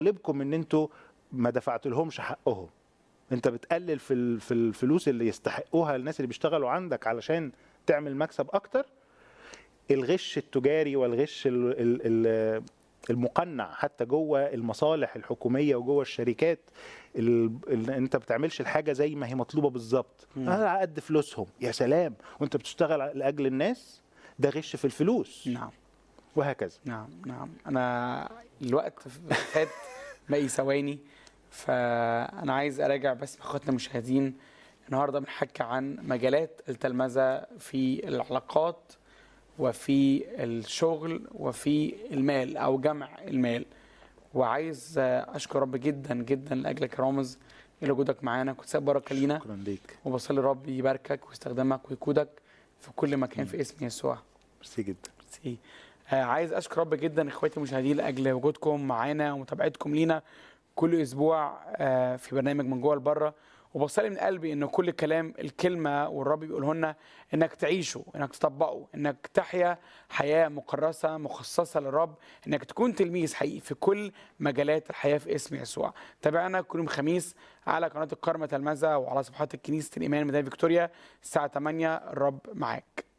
طالبكم ان انتوا ما دفعتلهمش حقهم انت بتقلل في ال- في الفلوس اللي يستحقوها الناس اللي بيشتغلوا عندك علشان تعمل مكسب اكتر الغش التجاري والغش ال- ال- ال- المقنع حتى جوه المصالح الحكوميه وجوه الشركات ال- ال- انت بتعملش الحاجه زي ما هي مطلوبه بالظبط على قد فلوسهم يا سلام وانت بتشتغل لاجل الناس ده غش في الفلوس نعم وهكذا نعم نعم انا الوقت فات باقي ثواني فانا عايز اراجع بس اخواتنا المشاهدين النهارده بنحكي عن مجالات التلمذه في العلاقات وفي الشغل وفي المال او جمع المال وعايز اشكر رب جدا جدا لاجلك يا رامز لوجودك معانا كنت سايب بركه لينا شكرا ليك وبصلي رب يباركك ويستخدمك ويقودك في كل مكان في اسم يسوع ميرسي جدا ميرسي. آه، عايز اشكر رب جدا اخواتي المشاهدين لاجل وجودكم معانا ومتابعتكم لينا كل اسبوع آه، في برنامج من جوه لبره وبصلي من قلبي ان كل كلام الكلمه والرب بيقوله لنا انك تعيشه انك تطبقه انك تحيا حياه مكرسه مخصصه للرب انك تكون تلميذ حقيقي في كل مجالات الحياه في اسم يسوع تابعنا كل يوم خميس على قناه الكرمه تلمذه وعلى صفحات الكنيسه الايمان مدينه فيكتوريا الساعه 8 الرب معاك